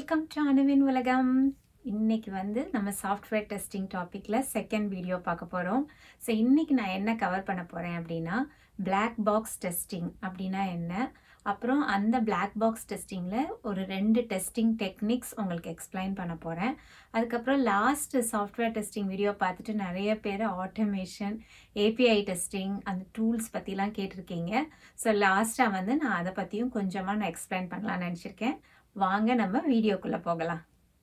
welcome to அணுவின் உலகம் இன்னைக்கு வந்து நம்ம சாஃப்ட்வேர் டெஸ்டிங் டாப்பிக்கில் செகண்ட் வீடியோ பார்க்க போகிறோம் ஸோ இன்னைக்கு நான் என்ன கவர் பண்ண போகிறேன் அப்படின்னா பிளாக் பாக்ஸ் டெஸ்டிங் அப்படின்னா என்ன அப்புறம் அந்த பிளாக் பாக்ஸ் டெஸ்டிங்கில் ஒரு ரெண்டு டெஸ்டிங் டெக்னிக்ஸ் உங்களுக்கு எக்ஸ்பிளைன் பண்ண போகிறேன் அதுக்கப்புறம் லாஸ்ட் சாஃப்ட்வேர் டெஸ்டிங் வீடியோ பார்த்துட்டு நிறைய பேர் ஆட்டோமேஷன் ஏபிஐ டெஸ்டிங் அந்த டூல்ஸ் பற்றிலாம் கேட்டிருக்கீங்க ஸோ லாஸ்ட்டாக வந்து நான் அதை பற்றியும் கொஞ்சமாக நான் எக்ஸ்பிளைன் பண்ணலாம்னு நினச்சிருக்கேன் வாங்க நம்ம வீடியோக்குள்ளே போகலாம்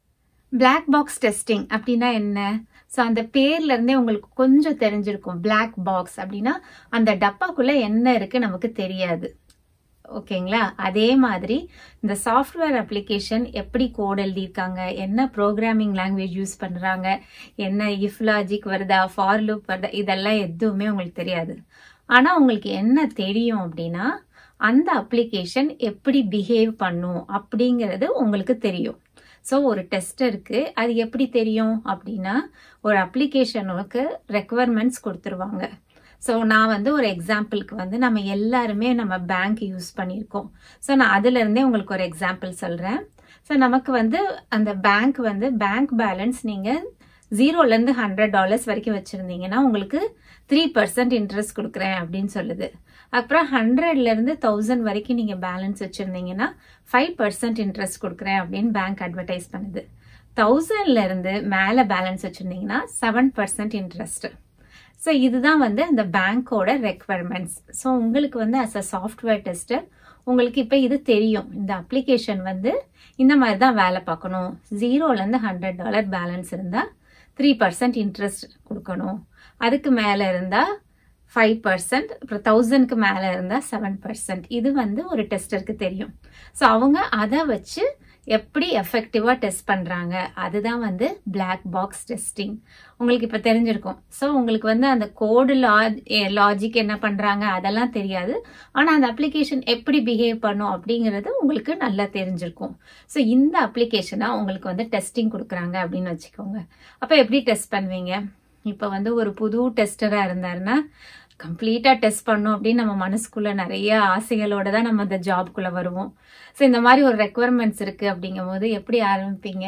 பிளாக் பாக்ஸ் டெஸ்டிங் அப்படின்னா என்ன ஸோ அந்த பேர்ல இருந்தே உங்களுக்கு கொஞ்சம் தெரிஞ்சிருக்கும் பிளாக் பாக்ஸ் அப்படின்னா அந்த டப்பாக்குள்ள என்ன இருக்கு நமக்கு தெரியாது ஓகேங்களா அதே மாதிரி இந்த சாஃப்ட்வேர் அப்ளிகேஷன் எப்படி கோட் எழுதியிருக்காங்க என்ன ப்ரோக்ராமிங் லாங்குவேஜ் யூஸ் பண்ணுறாங்க என்ன இஃப் லாஜிக் வருதா ஃபார் லுப் வருதா இதெல்லாம் எதுவுமே உங்களுக்கு தெரியாது ஆனால் உங்களுக்கு என்ன தெரியும் அப்படின்னா அந்த அப்ளிகேஷன் எப்படி பிஹேவ் பண்ணும் அப்படிங்கிறது உங்களுக்கு தெரியும் ஸோ ஒரு டெஸ்ட் இருக்கு அது எப்படி தெரியும் அப்படின்னா ஒரு அப்ளிகேஷனுக்கு ரெக்குவயர்மெண்ட்ஸ் கொடுத்துருவாங்க ஸோ நான் வந்து ஒரு எக்ஸாம்பிளுக்கு வந்து நம்ம எல்லாருமே நம்ம பேங்க் யூஸ் பண்ணியிருக்கோம் ஸோ நான் அதுலேருந்தே உங்களுக்கு ஒரு எக்ஸாம்பிள் சொல்கிறேன் ஸோ நமக்கு வந்து அந்த பேங்க் வந்து பேங்க் பேலன்ஸ் நீங்கள் ஜீரோலேருந்து ஹண்ட்ரட் டாலர்ஸ் வரைக்கும் வச்சுருந்தீங்கன்னா உங்களுக்கு த்ரீ பர்சன்ட் இன்ட்ரெஸ்ட் கொடுக்குறேன் அப்படின்னு சொல்லுது அப்புறம் ஹண்ட்ரட்லேருந்து தௌசண்ட் வரைக்கும் நீங்கள் பேலன்ஸ் வச்சுருந்தீங்கன்னா ஃபைவ் பர்சன்ட் இன்ட்ரெஸ்ட் கொடுக்குறேன் அப்படின்னு பேங்க் அட்வர்டைஸ் பண்ணுது தௌசண்ட்லேருந்து மேலே பேலன்ஸ் வச்சுருந்தீங்கன்னா செவன் பர்சன்ட் இன்ட்ரெஸ்ட் ஸோ இதுதான் வந்து அந்த பேங்க்கோட ரெக்குவயர்மெண்ட்ஸ் ஸோ உங்களுக்கு வந்து அஸ் அ சாஃப்ட்வேர் டெஸ்டர் உங்களுக்கு இப்போ இது தெரியும் இந்த அப்ளிகேஷன் வந்து இந்த மாதிரி தான் வேலை பார்க்கணும் ஜீரோலேருந்து ஹண்ட்ரட் டாலர் பேலன்ஸ் இருந்தால் த்ரீ பர்சன்ட் இன்ட்ரெஸ்ட் கொடுக்கணும் அதுக்கு மேலே இருந்தால் ஃபைவ் பர்சன்ட் அப்புறம் தௌசண்ட்க்கு மேலே இருந்தால் செவன் பர்சன்ட் இது வந்து ஒரு டெஸ்டருக்கு தெரியும் ஸோ அவங்க அதை வச்சு எப்படி எஃபெக்டிவாக டெஸ்ட் பண்ணுறாங்க அதுதான் வந்து பிளாக் பாக்ஸ் டெஸ்டிங் உங்களுக்கு இப்போ தெரிஞ்சிருக்கும் ஸோ உங்களுக்கு வந்து அந்த கோடு லாஜிக் என்ன பண்ணுறாங்க அதெல்லாம் தெரியாது ஆனால் அந்த அப்ளிகேஷன் எப்படி பிஹேவ் பண்ணும் அப்படிங்கிறது உங்களுக்கு நல்லா தெரிஞ்சிருக்கும் ஸோ இந்த அப்ளிகேஷனை உங்களுக்கு வந்து டெஸ்டிங் கொடுக்குறாங்க அப்படின்னு வச்சுக்கோங்க அப்போ எப்படி டெஸ்ட் பண்ணுவீங்க இப்போ வந்து ஒரு புது டெஸ்டராக இருந்தாருன்னா கம்ப்ளீட்டாக டெஸ்ட் பண்ணும் அப்படின்னு நம்ம மனசுக்குள்ள நிறைய ஆசைகளோட தான் நம்ம அந்த ஜாப்குள்ளே வருவோம் ஸோ இந்த மாதிரி ஒரு ரெக்குவயர்மெண்ட்ஸ் இருக்குது அப்படிங்கும் போது எப்படி ஆரம்பிப்பீங்க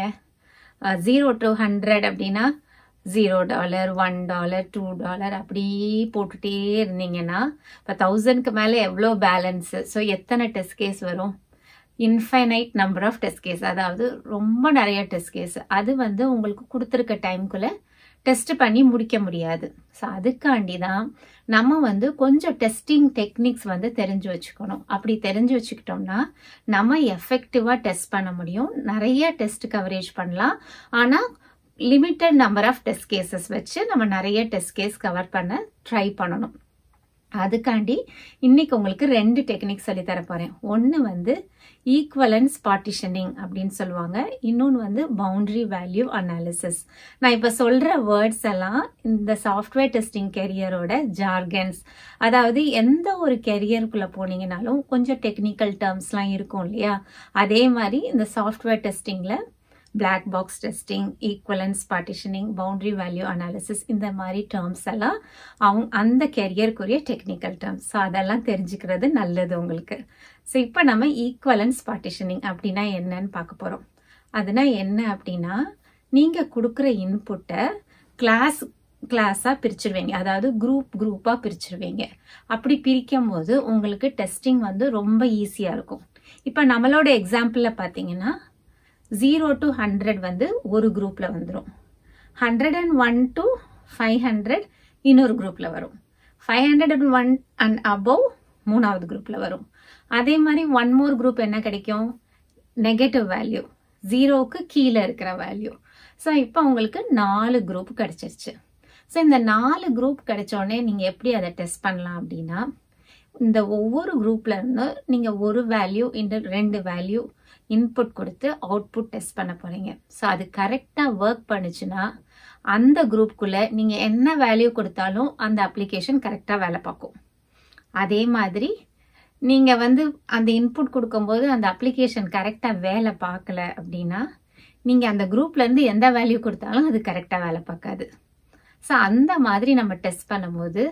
ஜீரோ டு ஹண்ட்ரட் அப்படின்னா zero dollar one dollar two dollar அப்படி போட்டுட்டே இருந்தீங்கன்னா இப்போ தௌசண்ட்க்கு மேலே எவ்வளோ பேலன்ஸு ஸோ எத்தனை டெஸ்ட் கேஸ் வரும் infinite number of test case அதாவது ரொம்ப நிறைய டெஸ்ட் கேஸ் அது வந்து உங்களுக்கு கொடுத்துருக்க டைம்குள்ளே டெஸ்ட் பண்ணி முடிக்க முடியாது ஸோ அதுக்காண்டி தான் நம்ம வந்து கொஞ்சம் டெஸ்டிங் டெக்னிக்ஸ் வந்து தெரிஞ்சு வச்சுக்கணும் அப்படி தெரிஞ்சு வச்சுக்கிட்டோம்னா நம்ம எஃபெக்டிவாக டெஸ்ட் பண்ண முடியும் நிறைய டெஸ்ட் கவரேஜ் பண்ணலாம் ஆனால் limited number of test cases வச்சு நம்ம நிறைய டெஸ்ட் கேஸ் கவர் பண்ண ட்ரை பண்ணணும் அதுக்காண்டி இன்னைக்கு உங்களுக்கு ரெண்டு டெக்னிக் சொல்லி தர போறேன் ஒன்று வந்து ஈக்குவலன்ஸ் பார்ட்டிஷனிங் அப்படின்னு சொல்லுவாங்க இன்னொன்று வந்து பவுண்டரி வேல்யூ அனாலிசிஸ் நான் இப்போ சொல்ற வேர்ட்ஸ் எல்லாம் இந்த சாஃப்ட்வேர் டெஸ்டிங் கெரியரோட ஜார்கன்ஸ் அதாவது எந்த ஒரு கெரியருக்குள்ள போனீங்கனாலும் கொஞ்சம் டெக்னிக்கல் டேர்ம்ஸ்லாம் இருக்கும் இல்லையா அதே மாதிரி இந்த சாஃப்ட்வேர் டெஸ்டிங்ல black box testing equivalence partitioning boundary value analysis இந்த மாதிரி டேர்ம்ஸ் எல்லாம் அவங்க அந்த கெரியருக்குரிய டெக்னிக்கல் டேர்ம்ஸ் ஸோ அதெல்லாம் தெரிஞ்சுக்கிறது நல்லது உங்களுக்கு ஸோ இப்போ நம்ம ஈக்குவலன்ஸ் பார்ட்டிஷனிங் அப்படின்னா என்னன்னு பார்க்க போகிறோம் அதுனா என்ன அப்படின்னா நீங்கள் கொடுக்குற இன்புட்டை கிளாஸ் கிளாஸாக பிரிச்சிருவீங்க அதாவது குரூப் குரூப்பாக பிரிச்சிருவீங்க அப்படி பிரிக்கும் போது உங்களுக்கு டெஸ்டிங் வந்து ரொம்ப ஈஸியாக இருக்கும் இப்போ நம்மளோட எக்ஸாம்பிளில் பார்த்தீங்கன்னா ஜீரோ டு ஹண்ட்ரட் வந்து ஒரு குரூப்பில் வந்துடும் hundred and one to five hundred இன்னொரு குரூப்பில் வரும் five hundred and one and above மூணாவது குரூப்பில் வரும் அதே மாதிரி ஒன் மோர் குரூப் என்ன கிடைக்கும் நெகட்டிவ் வேல்யூ ஜீரோவுக்கு கீழே இருக்கிற வேல்யூ ஸோ இப்போ உங்களுக்கு நாலு குரூப் கிடைச்சிருச்சு ஸோ இந்த நாலு குரூப் கிடைச்சோடனே நீங்கள் எப்படி அதை டெஸ்ட் பண்ணலாம் அப்படின்னா இந்த ஒவ்வொரு குரூப்ல இருந்து நீங்கள் ஒரு வேல்யூ இந்த ரெண்டு வேல்யூ இன்புட் கொடுத்து அவுட்புட் டெஸ்ட் பண்ண போறீங்க ஸோ அது கரெக்டாக ஒர்க் பண்ணுச்சுன்னா அந்த குரூப்குள்ள நீங்கள் என்ன வேல்யூ கொடுத்தாலும் அந்த அப்ளிகேஷன் கரெக்டாக வேலை பார்க்கும் அதே மாதிரி நீங்கள் வந்து அந்த இன்புட் கொடுக்கும்போது அந்த அப்ளிகேஷன் கரெக்டாக வேலை பார்க்கல அப்படின்னா நீங்கள் அந்த குரூப்லேருந்து எந்த வேல்யூ கொடுத்தாலும் அது கரெக்டாக வேலை பார்க்காது ஸோ அந்த மாதிரி நம்ம டெஸ்ட் பண்ணும்போது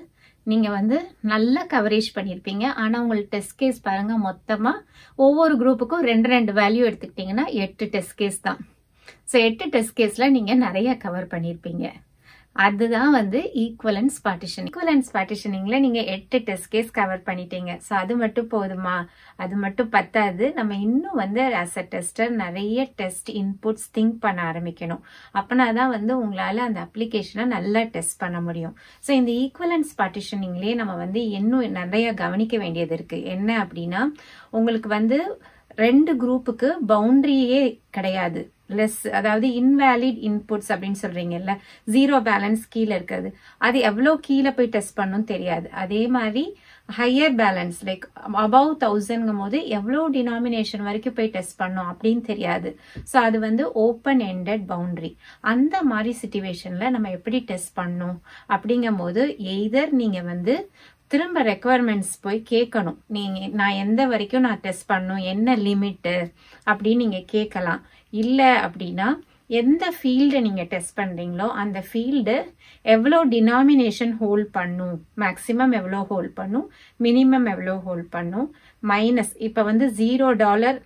நீங்கள் வந்து நல்ல கவரேஜ் பண்ணியிருப்பீங்க ஆனால் உங்களுக்கு டெஸ்ட் கேஸ் பாருங்கள் மொத்தமாக ஒவ்வொரு குரூப்புக்கும் ரெண்டு ரெண்டு வேல்யூ எடுத்துக்கிட்டிங்கன்னா எட்டு டெஸ்ட் கேஸ் தான் ஸோ எட்டு டெஸ்ட் கேஸில் நீங்கள் நிறைய கவர் பண்ணியிருப்பீங்க அதுதான் வந்து ஈக்குவலன்ஸ் பார்ட்டிஷன் ஈக்குவலன்ஸ் பார்ட்டிஷனிங்ல நீங்க எட்டு டெஸ்ட் கேஸ் கவர் பண்ணிட்டீங்க ஸோ அது மட்டும் போதுமா அது மட்டும் பத்தாது நம்ம இன்னும் வந்து ஆஸ் அ டெஸ்டர் நிறைய டெஸ்ட் இன்புட்ஸ் திங்க் பண்ண ஆரம்பிக்கணும் அப்பனா தான் வந்து உங்களால அந்த அப்ளிகேஷனை நல்லா டெஸ்ட் பண்ண முடியும் ஸோ இந்த ஈக்குவலன்ஸ் பார்ட்டிஷனிங்லேயே நம்ம வந்து இன்னும் நிறைய கவனிக்க வேண்டியது இருக்கு என்ன அப்படின்னா உங்களுக்கு வந்து ரெண்டு குரூப்புக்கு பவுண்டரியே கிடையாது லெஸ் அதாவது இன்வேலிட் இன்புட்ஸ் அப்படின்னு சொல்றீங்கல்ல ஜீரோ பேலன்ஸ் கீழே இருக்கிறது அது எவ்வளோ கீழே போய் டெஸ்ட் பண்ணும் தெரியாது அதே மாதிரி ஹையர் பேலன்ஸ் லைக் அபவ் தௌசண்ட்ங்கும் போது எவ்வளோ டினாமினேஷன் வரைக்கும் போய் டெஸ்ட் பண்ணும் அப்படின்னு தெரியாது ஸோ அது வந்து ஓப்பன் எண்டட் பவுண்டரி அந்த மாதிரி சுச்சுவேஷன்ல நம்ம எப்படி டெஸ்ட் பண்ணும் அப்படிங்கும் போது எய்தர் நீங்க வந்து திரும்ப ரெக்குவயர்மெண்ட்ஸ் போய் கேட்கணும் நீங்க நான் எந்த வரைக்கும் நான் டெஸ்ட் பண்ணும் என்ன லிமிட்டு அப்படின்னு நீங்க கேட்கலாம் இல்லை அப்படின்னா எந்த ஃபீல்டை நீங்கள் டெஸ்ட் பண்ணுறீங்களோ அந்த ஃபீல்டு எவ்வளோ டினாமினேஷன் ஹோல்ட் பண்ணும் மேக்ஸிமம் எவ்வளோ ஹோல்ட் பண்ணும் மினிமம் எவ்வளோ ஹோல்ட் பண்ணும் மைனஸ் இப்போ வந்து ஜீரோ டாலர்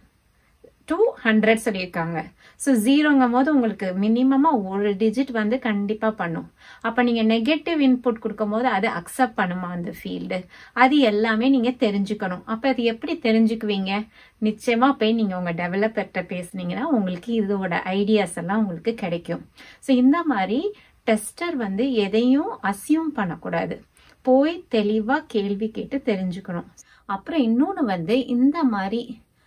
டூ ஹண்ட்ரட் சொல்லியிருக்காங்க ஸோ ஜீரோங்கும் போது உங்களுக்கு மினிமமாக ஒரு டிஜிட் வந்து கண்டிப்பாக பண்ணும் அப்போ நீங்கள் நெகட்டிவ் இன்புட் கொடுக்கும் போது அது அக்செப்ட் பண்ணுமா அந்த ஃபீல்டு அது எல்லாமே நீங்கள் தெரிஞ்சுக்கணும் அப்போ அது எப்படி தெரிஞ்சுக்குவீங்க நிச்சயமாக போய் நீங்கள் உங்கள் டெவலப்பர்கிட்ட பேசுனீங்கன்னா உங்களுக்கு இதோட ஐடியாஸ் எல்லாம் உங்களுக்கு கிடைக்கும் ஸோ இந்த மாதிரி டெஸ்டர் வந்து எதையும் அசியூம் பண்ணக்கூடாது போய் தெளிவாக கேள்வி கேட்டு தெரிஞ்சுக்கணும் அப்புறம் இன்னொன்று வந்து இந்த மாதிரி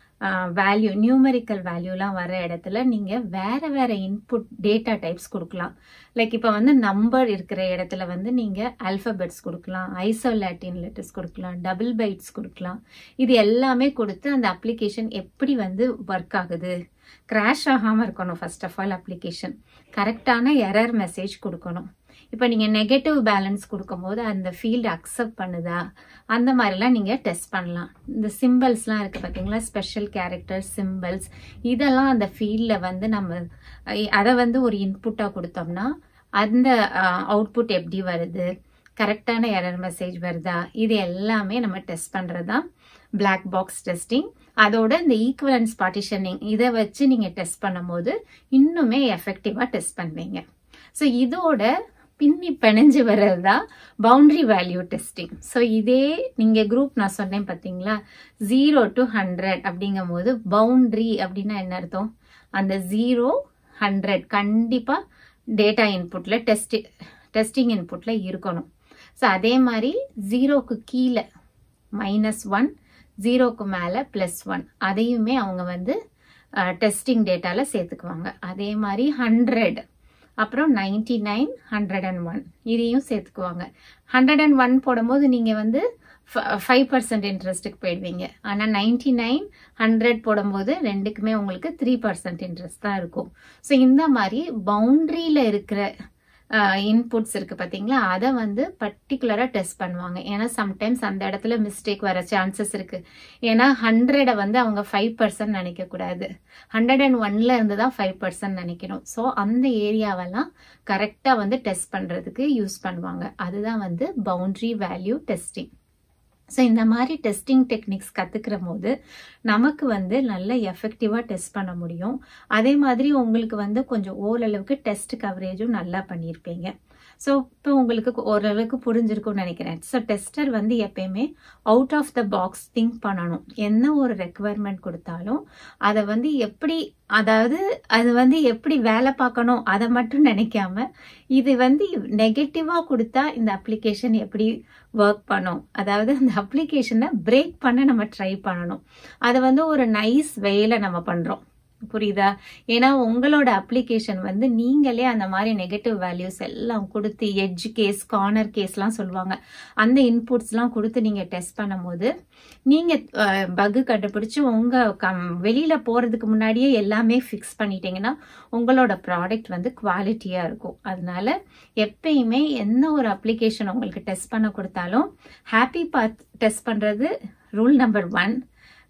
வேல்யூ நியூமெரிக்கல் வேல்யூலாம் வர இடத்துல நீங்கள் வேற வேற இன்புட் டேட்டா டைப்ஸ் கொடுக்கலாம் லைக் இப்போ வந்து நம்பர் இருக்கிற இடத்துல வந்து நீங்கள் ஆல்ஃபபெட்ஸ் கொடுக்கலாம் ஐசோலாட்டின் லெட்டர்ஸ் கொடுக்கலாம் டபுள் பைட்ஸ் கொடுக்கலாம் இது எல்லாமே கொடுத்து அந்த அப்ளிகேஷன் எப்படி வந்து ஒர்க் ஆகுது கிராஷ் ஆகாமல் இருக்கணும் ஃபர்ஸ்ட் ஆஃப் ஆல் அப்ளிகேஷன் கரெக்டான எரர் மெசேஜ் கொடுக்கணும் இப்போ நீங்கள் நெகட்டிவ் பேலன்ஸ் கொடுக்கும்போது அந்த ஃபீல்டு அக்செப்ட் பண்ணுதா அந்த மாதிரிலாம் நீங்கள் டெஸ்ட் பண்ணலாம் இந்த சிம்பிள்ஸ்லாம் இருக்குது பார்த்தீங்களா ஸ்பெஷல் கேரக்டர் சிம்பிள்ஸ் இதெல்லாம் அந்த ஃபீல்டில் வந்து நம்ம அதை வந்து ஒரு இன்புட்டாக கொடுத்தோம்னா அந்த அவுட்புட் எப்படி வருது கரெக்டான எரர் மெசேஜ் வருதா இது எல்லாமே நம்ம டெஸ்ட் பண்ணுறது தான் பிளாக் பாக்ஸ் டெஸ்டிங் அதோட இந்த ஈக்குவலன்ஸ் பார்ட்டிஷனிங் இதை வச்சு நீங்கள் டெஸ்ட் பண்ணும்போது இன்னுமே எஃபெக்டிவாக டெஸ்ட் பண்ணுவீங்க ஸோ இதோட பின்னி பிணைஞ்சு வர்றது தான் பவுண்டரி வேல்யூ டெஸ்டிங் ஸோ இதே நீங்கள் குரூப் நான் சொன்னேன் பார்த்தீங்களா ஜீரோ டு ஹண்ட்ரட் அப்படிங்கும் போது பவுண்டரி அப்படின்னா என்ன அர்த்தம் அந்த ஜீரோ ஹண்ட்ரட் கண்டிப்பாக டேட்டா இன்புட்டில் டெஸ்ட் டெஸ்டிங் இன்புட்டில் இருக்கணும் ஸோ அதே மாதிரி ஜீரோக்கு கீழே மைனஸ் ஒன் ஜீரோக்கு மேலே ப்ளஸ் ஒன் அதையுமே அவங்க வந்து டெஸ்டிங் டேட்டாவில் சேர்த்துக்குவாங்க அதே மாதிரி ஹண்ட்ரட் அப்புறம் ninety nine hundred and one இதையும் சேர்த்துக்குவாங்க ஹண்ட்ரட் அண்ட் ஒன் போடும்போது நீங்கள் வந்து ஃபைவ் பர்சன்ட் இன்ட்ரெஸ்ட்டுக்கு போயிடுவீங்க ஆனால் நைன்டி நைன் ஹண்ட்ரட் போடும்போது ரெண்டுக்குமே உங்களுக்கு த்ரீ பர்சன்ட் இன்ட்ரெஸ்ட் தான் இருக்கும் ஸோ இந்த மாதிரி பவுண்ட்ரியில் இருக்கிற இன்புட்ஸ் இருக்கு பார்த்தீங்களா அதை வந்து பர்டிகுலராக டெஸ்ட் பண்ணுவாங்க ஏன்னா சம்டைம்ஸ் அந்த இடத்துல மிஸ்டேக் வர சான்சஸ் இருக்கு ஏன்னா ஹண்ட்ரடை வந்து அவங்க ஃபைவ் பர்சன்ட் நினைக்கக்கூடாது ஹண்ட்ரட் அண்ட் ஒன்ல இருந்து தான் ஃபைவ் பர்சன்ட் நினைக்கணும் ஸோ அந்த ஏரியாவெல்லாம் கரெக்டாக வந்து டெஸ்ட் பண்ணுறதுக்கு யூஸ் பண்ணுவாங்க அதுதான் வந்து பவுண்ட்ரி வேல்யூ டெஸ்டிங் ஸோ இந்த மாதிரி டெஸ்டிங் டெக்னிக்ஸ் கற்றுக்கிற போது நமக்கு வந்து நல்ல எஃபெக்டிவாக டெஸ்ட் பண்ண முடியும் அதே மாதிரி உங்களுக்கு வந்து கொஞ்சம் ஓரளவுக்கு டெஸ்ட் கவரேஜும் நல்லா பண்ணியிருப்பீங்க ஸோ இப்போ உங்களுக்கு ஓரளவுக்கு புரிஞ்சிருக்கும்னு நினைக்கிறேன் ஸோ டெஸ்டர் வந்து எப்பயுமே out of the box think பண்ணணும் என்ன ஒரு ரெக்குவயர்மெண்ட் கொடுத்தாலும் அதை வந்து எப்படி அதாவது அது வந்து எப்படி வேலை பார்க்கணும் அதை மட்டும் நினைக்காம இது வந்து நெகட்டிவாக கொடுத்தா இந்த அப்ளிகேஷன் எப்படி ஒர்க் பண்ணும் அதாவது அந்த அப்ளிகேஷனை பிரேக் பண்ண நம்ம ட்ரை பண்ணணும் அதை வந்து ஒரு நைஸ் வேல நம்ம பண்ணுறோம் புரியுதா ஏன்னா உங்களோட அப்ளிகேஷன் வந்து நீங்களே அந்த மாதிரி நெகட்டிவ் வேல்யூஸ் எல்லாம் கொடுத்து எட்ஜ் கேஸ் கார்னர் கேஸ்லாம் சொல்லுவாங்க அந்த இன்புட்ஸ்லாம் கொடுத்து நீங்கள் டெஸ்ட் பண்ணும்போது நீங்கள் பக்கு கண்டுபிடிச்சி உங்கள் கம் வெளியில் போகிறதுக்கு முன்னாடியே எல்லாமே ஃபிக்ஸ் பண்ணிட்டீங்கன்னா உங்களோட ப்ராடக்ட் வந்து குவாலிட்டியாக இருக்கும் அதனால எப்பயுமே என்ன ஒரு அப்ளிகேஷன் உங்களுக்கு டெஸ்ட் பண்ண கொடுத்தாலும் ஹாப்பி பாத் டெஸ்ட் பண்ணுறது rule number one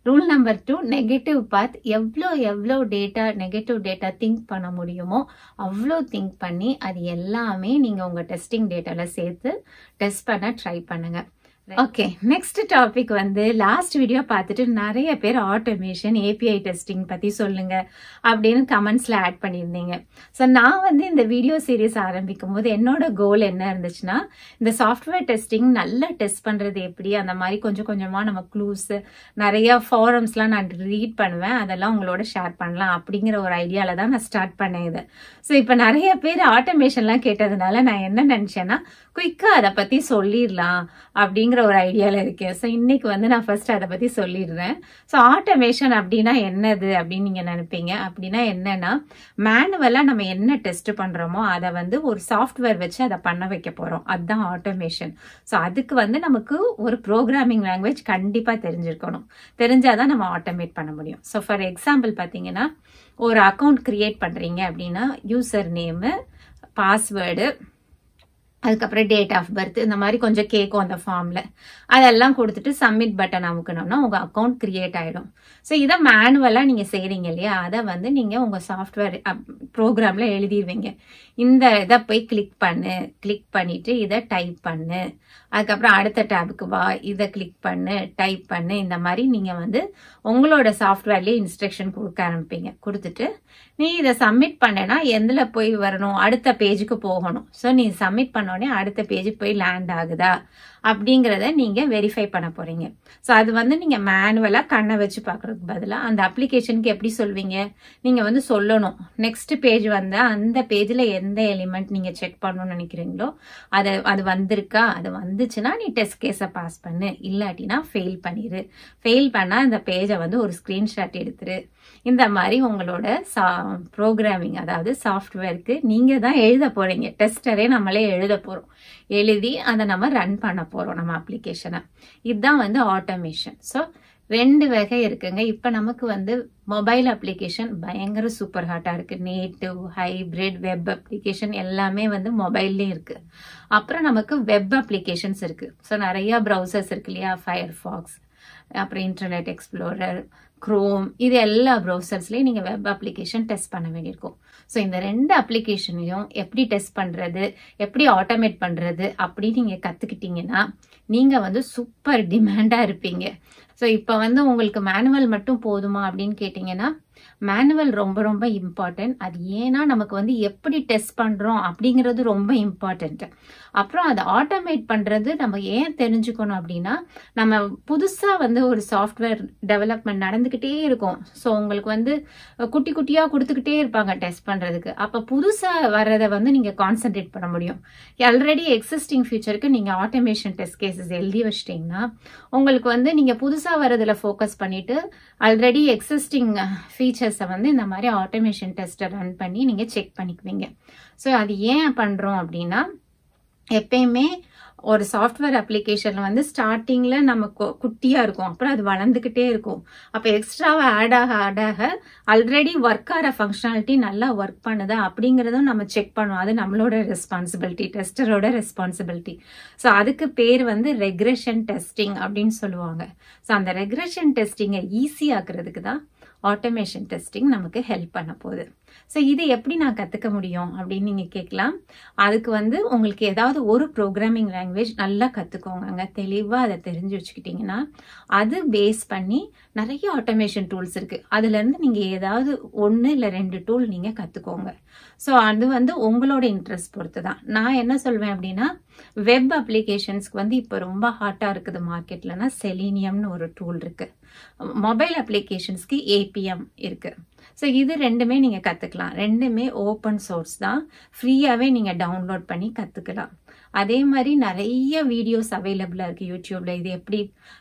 rule number two negative part எவ்வளோ எவ்வளோ டேட்டா நெகட்டிவ் டேட்டா திங்க் பண்ண முடியுமோ அவ்வளோ திங்க் பண்ணி அது எல்லாமே நீங்கள் உங்கள் டெஸ்டிங் டேட்டாவில் சேர்த்து டெஸ்ட் பண்ண ட்ரை பண்ணுங்கள் ஓகே நெக்ஸ்ட் டாபிக் வந்து லாஸ்ட் வீடியோ பார்த்துட்டு நிறைய பேர் ஆட்டோமேஷன் ஏபிஐ டெஸ்டிங் பற்றி சொல்லுங்க அப்படின்னு கமெண்ட்ஸில் ஆட் பண்ணியிருந்தீங்க ஸோ நான் வந்து இந்த வீடியோ சீரீஸ் ஆரம்பிக்கும் போது என்னோட கோல் என்ன இருந்துச்சுன்னா இந்த சாஃப்ட்வேர் டெஸ்டிங் நல்லா டெஸ்ட் பண்ணுறது எப்படி அந்த மாதிரி கொஞ்சம் கொஞ்சமாக நம்ம க்ளூஸ் நிறைய ஃபாரம்ஸ்லாம் நான் ரீட் பண்ணுவேன் அதெல்லாம் உங்களோட ஷேர் பண்ணலாம் அப்படிங்கிற ஒரு ஐடியாவில் தான் நான் ஸ்டார்ட் பண்ணேன் இது ஸோ இப்போ நிறைய பேர் ஆட்டோமேஷன்லாம் கேட்டதுனால நான் என்ன நினச்சேன்னா குயிக்காக அதை பற்றி சொல்லிடலாம் அப்படிங்கிற ஒரு ஐடியாவில் இருக்கேன் ஸோ இன்னைக்கு வந்து நான் ஃபர்ஸ்ட் அதை பற்றி சொல்லிடுறேன் ஸோ ஆட்டோமேஷன் அப்படின்னா என்னது அப்படின்னு நீங்கள் நினைப்பீங்க அப்படின்னா என்னன்னா மேனுவலாக நம்ம என்ன டெஸ்ட் பண்ணுறோமோ அதை வந்து ஒரு சாஃப்ட்வேர் வச்சு அதை பண்ண வைக்க போகிறோம் அதுதான் ஆட்டோமேஷன் ஸோ அதுக்கு வந்து நமக்கு ஒரு ப்ரோக்ராமிங் லாங்குவேஜ் கண்டிப்பாக தெரிஞ்சிருக்கணும் தெரிஞ்சாதான் நம்ம ஆட்டோமேட் பண்ண முடியும் ஸோ ஃபார் எக்ஸாம்பிள் பார்த்தீங்கன்னா ஒரு அக்கௌண்ட் கிரியேட் பண்ணுறீங்க அப்படின்னா யூசர் நேமு பாஸ்வேர்டு அதுக்கப்புறம் டேட் ஆஃப் பர்த் இந்த மாதிரி கொஞ்சம் கேட்கும் அந்த ஃபார்மில் அதெல்லாம் கொடுத்துட்டு சப்மிட் பட்டன் அமுக்கணும்னா உங்கள் அக்கௌண்ட் கிரியேட் ஆகிடும் ஸோ இதை மேனுவலாக நீங்கள் செய்கிறீங்க இல்லையா அதை வந்து நீங்கள் உங்கள் சாஃப்ட்வேர் ப்ரோக்ராமில் எழுதிடுவீங்க இந்த இதை போய் கிளிக் பண்ணு கிளிக் பண்ணிவிட்டு இதை டைப் பண்ணு அதுக்கப்புறம் அடுத்த டேபுக்கு வா இதை கிளிக் பண்ணு டைப் பண்ணு இந்த மாதிரி நீங்கள் வந்து உங்களோட சாஃப்ட்வேர்லேயே இன்ஸ்ட்ரக்ஷன் கொடுக்க ஆரம்பிப்பீங்க கொடுத்துட்டு நீ இதை சப்மிட் பண்ணனா எந்தில் போய் வரணும் அடுத்த பேஜுக்கு போகணும் ஸோ நீ சப்மிட் பண்ணோடனே அடுத்த பேஜுக்கு போய் லேண்ட் ஆகுதா அப்படிங்கிறத நீங்கள் வெரிஃபை பண்ண போகிறீங்க ஸோ அது வந்து நீங்கள் மேனுவலாக கண்ணை வச்சு பார்க்குறதுக்கு பதிலாக அந்த அப்ளிகேஷனுக்கு எப்படி சொல்வீங்க நீங்கள் வந்து சொல்லணும் நெக்ஸ்ட் பேஜ் வந்து அந்த பேஜில் எந்த எலிமெண்ட் நீங்கள் செக் பண்ணணும்னு நினைக்கிறீங்களோ அதை அது வந்திருக்கா அது வந்துச்சுன்னா நீ டெஸ்ட் கேஸை பாஸ் பண்ணு இல்லாட்டினா ஃபெயில் பண்ணிடு ஃபெயில் பண்ணால் இந்த பேஜை வந்து ஒரு ஸ்க்ரீன்ஷாட் எடுத்துரு இந்த மாதிரி உங்களோட சா ப்ரோக்ராமிங் அதாவது சாஃப்ட்வேருக்கு நீங்கள் தான் எழுத போகிறீங்க டெஸ்டரே நம்மளே எழுத போகிறோம் எழுதி அதை நம்ம ரன் பண்ண போகிறோம் நம்ம அப்ளிகேஷனை இதுதான் வந்து ஆட்டோமேஷன் ஸோ ரெண்டு வகை இருக்குங்க இப்போ நமக்கு வந்து மொபைல் அப்ளிகேஷன் பயங்கர சூப்பர் ஹாட்டாக இருக்குது நேட்டிவ் ஹைப்ரிட் வெப் அப்ளிகேஷன் எல்லாமே வந்து மொபைல்லேயும் இருக்குது அப்புறம் நமக்கு வெப் அப்ளிகேஷன்ஸ் இருக்குது ஸோ நிறையா ப்ரௌசர்ஸ் இருக்கு இல்லையா ஃபயர் ஃபாக்ஸ் அப்புறம் இன்டர்நெட் எக்ஸ்ப்ளோரர் க்ரோம் இது எல்லா ப்ரௌசர்ஸ்லேயும் நீங்கள் வெப் அப்ளிகேஷன் டெஸ்ட் பண்ண வேண்டியிருக்கும் ஸோ இந்த ரெண்டு அப்ளிகேஷனையும் எப்படி டெஸ்ட் பண்ணுறது எப்படி ஆட்டோமேட் பண்ணுறது அப்படி நீங்கள் கற்றுக்கிட்டீங்கன்னா நீங்கள் வந்து சூப்பர் டிமாண்டாக இருப்பீங்க ஸோ இப்போ வந்து உங்களுக்கு மேனுவல் மட்டும் போதுமா அப்படின்னு கேட்டிங்கன்னா மேனுவல் ரொம்ப ரொம்ப இம்பார்ட்டன்ட் அது ஏன்னா நமக்கு வந்து எப்படி டெஸ்ட் பண்ணுறோம் அப்படிங்கிறது ரொம்ப இம்பார்ட்டன்ட் அப்புறம் அதை ஆட்டோமேட் பண்ணுறது நம்ம ஏன் தெரிஞ்சுக்கணும் அப்படின்னா நம்ம புதுசாக வந்து ஒரு சாஃப்ட்வேர் டெவலப்மெண்ட் நடந்துக்கிட்டே இருக்கும் ஸோ உங்களுக்கு வந்து குட்டி குட்டியாக கொடுத்துக்கிட்டே இருப்பாங்க டெஸ்ட் பண்ணுறதுக்கு அப்போ புதுசாக வர்றதை வந்து நீங்கள் கான்சென்ட்ரேட் பண்ண முடியும் ஆல்ரெடி எக்ஸிஸ்டிங் ஃபியூச்சருக்கு நீங்கள் ஆட்டோமேஷன் டெஸ்ட் கேசஸ் எழுதி வச்சிட்டிங்கன்னா உங்களுக்கு வந்து நீங்கள் புதுசாக வரதில் ஃபோக்கஸ் பண்ணிவிட்டு ஆல்ரெடி எக்ஸிஸ்டிங் ஃபீச்சர்ஸை வந்து இந்த மாதிரி ஆட்டோமேஷன் டெஸ்ட்டை ரன் பண்ணி நீங்கள் செக் பண்ணிக்குவீங்க ஸோ அது ஏன் பண்ணுறோம் அப்படின்னா எப்பயுமே ஒரு சாஃப்ட்வேர் அப்ளிகேஷன் வந்து ஸ்டார்டிங்கில் நம்ம குட்டியாக இருக்கும் அப்புறம் அது வளர்ந்துக்கிட்டே இருக்கும் அப்போ எக்ஸ்ட்ராவாக ஆட் ஆக ஆட் ஆக ஆல்ரெடி ஒர்க் ஆகிற ஃபங்க்ஷனாலிட்டி நல்லா ஒர்க் பண்ணுதா அப்படிங்கிறதும் நம்ம செக் பண்ணுவோம் அது நம்மளோட ரெஸ்பான்சிபிலிட்டி டெஸ்டரோட ரெஸ்பான்சிபிலிட்டி ஸோ அதுக்கு பேர் வந்து ரெக்ரெஷன் டெஸ்டிங் அப்படின்னு சொல்லுவாங்க ஸோ அந்த ரெக்ரெஷன் டெஸ்டிங்கை ஈஸி ஆக்குறதுக்கு தான் ஆட்டோமேஷன் டெஸ்டிங் நமக்கு ஹெல்ப் பண்ண போகுது ஸோ இது எப்படி நான் கற்றுக்க முடியும் அப்படின்னு நீங்கள் கேட்கலாம் அதுக்கு வந்து உங்களுக்கு ஏதாவது ஒரு ப்ரோக்ராமிங் லாங்குவேஜ் நல்லா கற்றுக்கோங்க தெளிவாக அதை தெரிஞ்சு வச்சுக்கிட்டிங்கன்னா அது பேஸ் பண்ணி நிறைய ஆட்டோமேஷன் டூல்ஸ் இருக்குது அதுலேருந்து நீங்கள் ஏதாவது ஒன்று இல்லை ரெண்டு டூல் நீங்கள் கற்றுக்கோங்க ஸோ அது வந்து உங்களோட இன்ட்ரெஸ்ட் பொறுத்து தான் நான் என்ன சொல்வேன் அப்படின்னா வெப் அப்ளிகேஷன்ஸ்க்கு வந்து இப்போ ரொம்ப ஹாட்டாக இருக்குது மார்க்கெட்லனா செலீனியம்னு ஒரு டூல் இருக்குது மொபைல் அப்ளிகேஷன்ஸ்க்கு ஏபிஎம் இருக்குது ஸோ இது ரெண்டுமே நீங்கள் கற்றுக்கலாம் ரெண்டுமே ஓப்பன் சோர்ஸ் தான் ஃப்ரீயாகவே நீங்கள் டவுன்லோட் பண்ணி கற்றுக்கலாம் அதே மாதிரி நிறைய வீடியோஸ் அவைலபிளாக இருக்குது யூடியூப்பில் இது எப்படி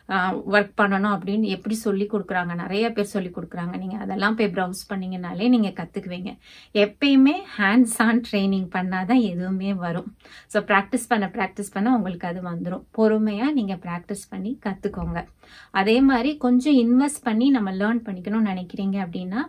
ஒர்க் பண்ணணும் அப்படின்னு எப்படி சொல்லி கொடுக்குறாங்க நிறைய பேர் சொல்லி கொடுக்குறாங்க நீங்கள் அதெல்லாம் போய் ப்ரௌஸ் பண்ணிங்கனாலே நீங்கள் கற்றுக்குவீங்க எப்பயுமே ஹேண்ட்ஸ் ஆன் ட்ரைனிங் பண்ணால் தான் எதுவுமே வரும் ஸோ ப்ராக்டிஸ் பண்ண ப்ராக்டிஸ் பண்ண உங்களுக்கு அது வந்துடும் பொறுமையாக நீங்கள் ப்ராக்டிஸ் பண்ணி கற்றுக்கோங்க அதே மாதிரி கொஞ்சம் இன்வெஸ்ட் பண்ணி நம்ம லேர்ன் பண்ணிக்கணும்னு நினைக்கிறீங்க அப்படின்னா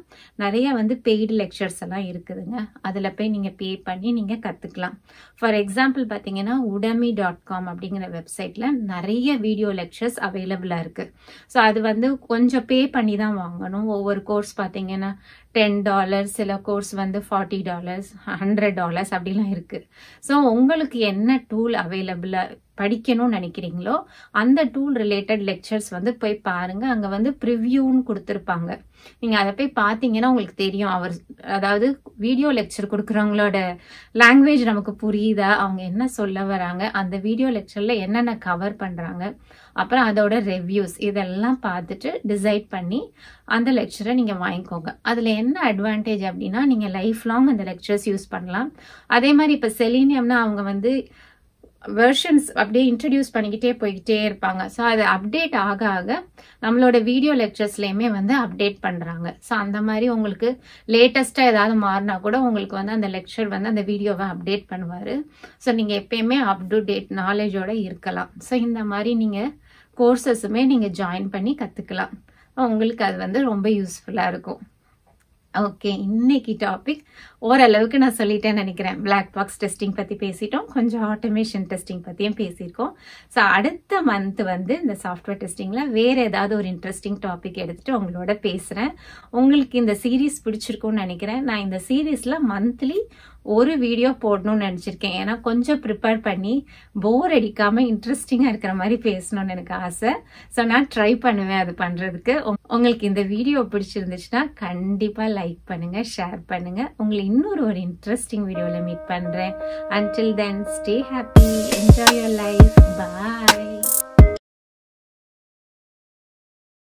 நிறைய வந்து பெய்டு லெக்சர்ஸ் எல்லாம் இருக்குதுங்க அதில் போய் நீங்கள் பே பண்ணி நீங்கள் கற்றுக்கலாம் ஃபார் எக்ஸாம்பிள் பார்த்தீங்கன்னா உடமி டாட் காம் அப்படிங்கிற வெப்சைட்டில் நிறைய வீடியோ லெக்சர்ஸ் அவைலபிளாக இருக்குது ஸோ அது வந்து கொஞ்சம் பே பண்ணி தான் வாங்கணும் ஒவ்வொரு கோர்ஸ் பார்த்தீங்கன்னா டென் டாலர்ஸ் சில கோர்ஸ் வந்து ஃபார்ட்டி டாலர்ஸ் ஹண்ட்ரட் டாலர்ஸ் அப்படிலாம் இருக்குது ஸோ உங்களுக்கு என்ன டூல் அவைலபிளாக படிக்கணும்னு நினைக்கிறீங்களோ அந்த டூல் ரிலேட்டட் லெக்சர்ஸ் வந்து போய் பாருங்க அங்கே வந்து ப்ரிவ்யூன்னு கொடுத்துருப்பாங்க நீங்கள் அதை போய் பார்த்தீங்கன்னா உங்களுக்கு தெரியும் அவர் அதாவது வீடியோ லெக்சர் கொடுக்குறவங்களோட லாங்குவேஜ் நமக்கு புரியுதா அவங்க என்ன சொல்ல வராங்க அந்த வீடியோ லெக்சரில் என்னென்ன கவர் பண்ணுறாங்க அப்புறம் அதோட ரெவ்யூஸ் இதெல்லாம் பார்த்துட்டு டிசைட் பண்ணி அந்த லெக்சரை நீங்கள் வாங்கிக்கோங்க அதில் என்ன அட்வான்டேஜ் அப்படின்னா நீங்கள் லைஃப் லாங் அந்த லெக்சர்ஸ் யூஸ் பண்ணலாம் அதே மாதிரி இப்போ செலீனியம்னா அவங்க வந்து வெர்ஷன்ஸ் அப்படியே இன்ட்ரடியூஸ் பண்ணிக்கிட்டே போய்கிட்டே இருப்பாங்க ஸோ அது அப்டேட் ஆக ஆக நம்மளோட வீடியோ லெக்சர்ஸ்லேயுமே வந்து அப்டேட் பண்ணுறாங்க ஸோ அந்த மாதிரி உங்களுக்கு லேட்டஸ்ட்டாக ஏதாவது மாறினா கூட உங்களுக்கு வந்து அந்த லெக்சர் வந்து அந்த வீடியோவை அப்டேட் பண்ணுவார் ஸோ நீங்கள் எப்பயுமே அப் டு டேட் நாலேஜோட இருக்கலாம் ஸோ இந்த மாதிரி நீங்கள் கோர்சஸுமே நீங்கள் ஜாயின் பண்ணி கற்றுக்கலாம் உங்களுக்கு அது வந்து ரொம்ப யூஸ்ஃபுல்லாக இருக்கும் ஓகே இன்னைக்கு டாபிக் ஓரளவுக்கு நான் சொல்லிட்டேன்னு நினைக்கிறேன் பிளாக் பாக்ஸ் டெஸ்டிங் பற்றி பேசிட்டோம் கொஞ்சம் ஆட்டோமேஷன் டெஸ்டிங் பற்றியும் பேசியிருக்கோம் ஸோ அடுத்த மந்த் வந்து இந்த சாஃப்ட்வேர் டெஸ்டிங்கில் வேறு ஏதாவது ஒரு இன்ட்ரெஸ்டிங் டாபிக் எடுத்துகிட்டு உங்களோட பேசுகிறேன் உங்களுக்கு இந்த சீரீஸ் பிடிச்சிருக்கும்னு நினைக்கிறேன் நான் இந்த சீரீஸில் மந்த்லி ஒரு வீடியோ போடணும்னு நினச்சிருக்கேன் ஏன்னா கொஞ்சம் ப்ரிப்பேர் பண்ணி போர் அடிக்காமல் இன்ட்ரெஸ்டிங்காக இருக்கிற மாதிரி பேசணும்னு எனக்கு ஆசை ஸோ நான் ட்ரை பண்ணுவேன் அது பண்ணுறதுக்கு உங்களுக்கு இந்த வீடியோ பிடிச்சிருந்துச்சுன்னா கண்டிப்பாக லைக் பண்ணுங்கள் ஷேர் பண்ணுங்கள் உங்களை இன்னொரு ஒரு இன்ட்ரெஸ்டிங் வீடியோவில் மீட் பண்ணுறேன் until then stay happy enjoy your life bye